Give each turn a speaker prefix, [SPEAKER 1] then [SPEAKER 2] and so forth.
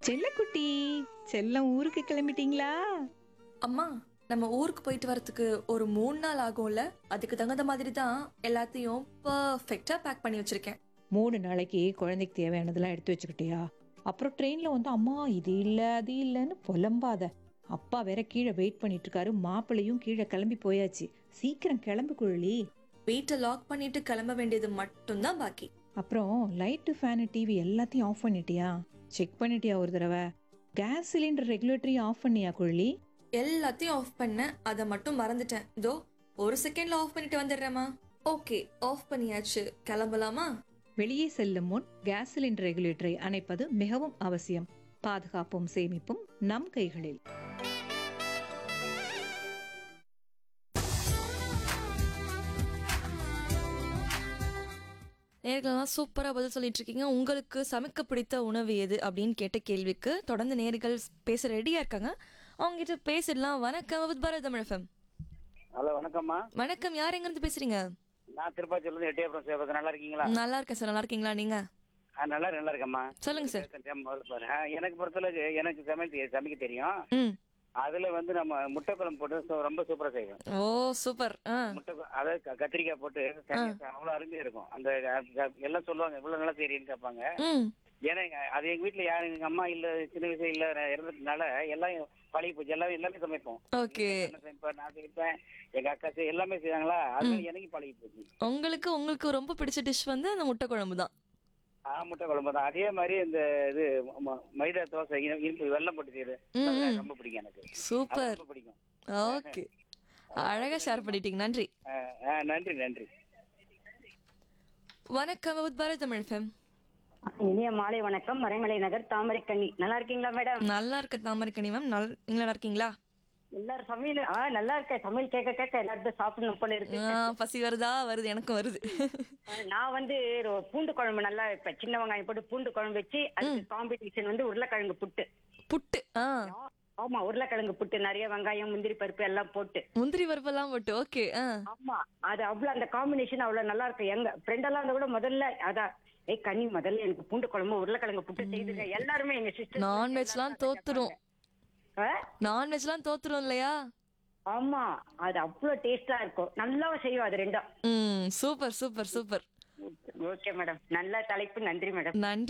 [SPEAKER 1] செல்லக்குட்டி செல்லம் ஊருக்கு கிளம்பிட்டீங்களா
[SPEAKER 2] அம்மா நம்ம ஊருக்கு போயிட்டு வரதுக்கு ஒரு மூணு நாள் ஆகும்ல அதுக்கு தகுந்த மாதிரி தான் எல்லாத்தையும் பர்ஃபெக்டா பேக் பண்ணி வச்சிருக்கேன்
[SPEAKER 1] மூணு நாளைக்கு குழந்தைக்கு தேவையானதெல்லாம் எடுத்து வச்சுக்கிட்டியா அப்புறம் ட்ரெயின்ல வந்து அம்மா இது இல்ல அது இல்லைன்னு புலம்பாத அப்பா வேற கீழே வெயிட் பண்ணிட்டு இருக்காரு மாப்பிள்ளையும் கீழே கிளம்பி போயாச்சு சீக்கிரம் கிளம்பு குழலி
[SPEAKER 2] வீட்டை லாக் பண்ணிட்டு கிளம்ப வேண்டியது மட்டும்தான் பாக்கி
[SPEAKER 1] அப்புறம் லைட்டு ஃபேனு டிவி எல்லாத்தையும் ஆஃப் பண்ணிட்டியா செக் பண்ணிட்டியா ஒரு தடவை கேஸ் சிலிண்டர் ரெகுலேட்டரியும் ஆஃப் பண்ணியா குழலி
[SPEAKER 2] எல்லாத்தையும் ஆஃப் பண்ணேன் அதை மட்டும் மறந்துட்டேன் இதோ ஒரு செகண்ட்ல ஆஃப் பண்ணிட்டு வந்துடுறேம்மா ஓகே ஆஃப் பண்ணியாச்சு கிளம்பலாமா
[SPEAKER 1] வெளியே செல்லும் முன் கேஸ் சிலிண்டர் ரெகுலேட்டரை அணைப்பது மிகவும் அவசியம் பாதுகாப்பும் சேமிப்பும் நம் கைகளில்
[SPEAKER 2] நேர்கள்லாம் சூப்பராக பதில் சொல்லிட்டு இருக்கீங்க உங்களுக்கு சமைக்க பிடித்த உணவு எது அப்படின்னு கேட்ட கேள்விக்கு தொடர்ந்து நேர்கள் பேச ரெடியா இருக்காங்க அவங்க கிட்ட பேசிடலாம் வணக்கம் with Bharat Tamil FM.
[SPEAKER 3] Hello வணக்கம்மா
[SPEAKER 2] வணக்கம் யார் எங்க இருந்து பேசுறீங்க
[SPEAKER 3] நான் திருப்பாச்சூர்லேருந்து எட்டியாபுரம் சேவகம் நல்லா இருக்கீங்களா
[SPEAKER 2] நல்லா இருக்கேன் சார் நல்லா இருக்கீங்களா நீங்க
[SPEAKER 3] ஆ நல்லா நல்லா இருக்கேம்மா
[SPEAKER 2] சொல்லுங்க சார்
[SPEAKER 3] பேசுறேன் முதல்ல பாரு. ஆ, எனக்கு பொறுத்தளவுக்கு எனக்கு சமையல் தெ- சமைக்க தெரியும்
[SPEAKER 2] ம்
[SPEAKER 3] அதுல வந்து நம்ம முட்டை குழம்பு போட்டு சு- ரொம்ப சூப்பரா செய்வோம்
[SPEAKER 2] ஓ சூப்பர் ஆ
[SPEAKER 3] முட்டை கு- அதாவது க- கத்திரிக்காய் போட்டு தனியா அவ்வளவு அருமையா இருக்கும் அந்த க- க- எல்லாம் சொல்லுவாங்க இவ்வளவு நல்லா செய்றீன்னு கேட்பாங்க
[SPEAKER 2] ம்
[SPEAKER 3] ஏன்னா எங்க- அது எங்க வீட்டுல யாரும் எங்க அம்மா இல்ல சின்ன வயசு இல்ல நான் இறந்ததுனால எல்லாம் பழகி போச்சு எல்லாமே எல்லாமே சமைப்போம்
[SPEAKER 2] ஓகே
[SPEAKER 3] என்ன சமைப்பேன் நான் சமைப்பேன் எங்க அக்கா செய் எல்லாமே செய்வாங்களா அது எனக்கு பழகி போச்சு
[SPEAKER 2] உங்களுக்கு உங்களுக்கு ரொம்ப பிடிச்ச டிஷ் வந்து அந்த முட்டை குழம்பு தான்
[SPEAKER 3] ஆ முட்டை குழம்பு தான் அதே மாதிரி இந்த இது ம- மைதா தோசை இனி- இனிப்பு வெள்ளம் போட்டு செய்யுது அது ரொம்ப பிடிக்கும் எனக்கு அது
[SPEAKER 2] சூப்பர்
[SPEAKER 3] ரொம்ப பிடிக்கும்
[SPEAKER 2] ஓகே அழகா ஷேர் பண்ணிட்டீங்க நன்றி
[SPEAKER 3] ஆ, ஆ, நன்றி நன்றி
[SPEAKER 2] வணக்கம் வித் பாரத் தமிழ் FM.
[SPEAKER 4] இனிய மாலை வணக்கம் மறைமலை நகர் தாமரைக்கண்ணி நல்லா இருக்கீங்களா மேடம்
[SPEAKER 2] நல்லா இருக்க தாமரைக்கணி மேம் நல் நீங்க நல்லா இருக்கீங்களா
[SPEAKER 4] எல்லாரும் சமையல் ஆ நல்லா இருக்கேன் சமையல் கேட்க கேட்க எல்லாருக்கும் சாப்பிடணும் போல இருக்கு
[SPEAKER 2] ஆ, பசி வருதா வருது எனக்கும் வருது
[SPEAKER 4] நான் வந்து ஒரு பூண்டு குழம்பு நல்லா வைப்பேன் சின்ன வெங்காயம் போட்டு பூண்டு குழம்பு வச்சு அதுக்கு காம்பினேஷன் வந்து உருளைக்கிழங்கு புட்டு
[SPEAKER 2] புட்டு ஆ
[SPEAKER 4] ஆமா உருளைக்கிழங்கு புட்டு நிறைய வெங்காயம் முந்திரி பருப்பு எல்லாம் போட்டு
[SPEAKER 2] முந்திரி பருப்பெல்லாம் போட்டு ஓகே ஆ
[SPEAKER 4] ஆமா அது அவ்வளவு அந்த காம்பினேஷன் அவ்வளவு நல்லா இருக்கு எங்க ஃப்ரெண்ட் எல்லாம் இருந்தா கூட முதல்ல அதான் ஏய் கனி முதல்ல எனக்கு பூண்டு குழம்பு உருளைக்கிழங்கு புட்டு செய்துங்க எல்லாருமே எங்க சிஸ்டர்
[SPEAKER 2] நான்வெஜ்லாம் தோத்துரும் நான்வெஜ்லாம் தோத்துரும் இல்லையா
[SPEAKER 4] ஆமா அது அவ்வளவு டேஸ்டா இருக்கும் நல்லா செய்வோம் அது ரெண்டும்
[SPEAKER 2] ம் super super super
[SPEAKER 4] okay madam நல்ல தலைப்பு நன்றி மேடம்
[SPEAKER 2] நன்றி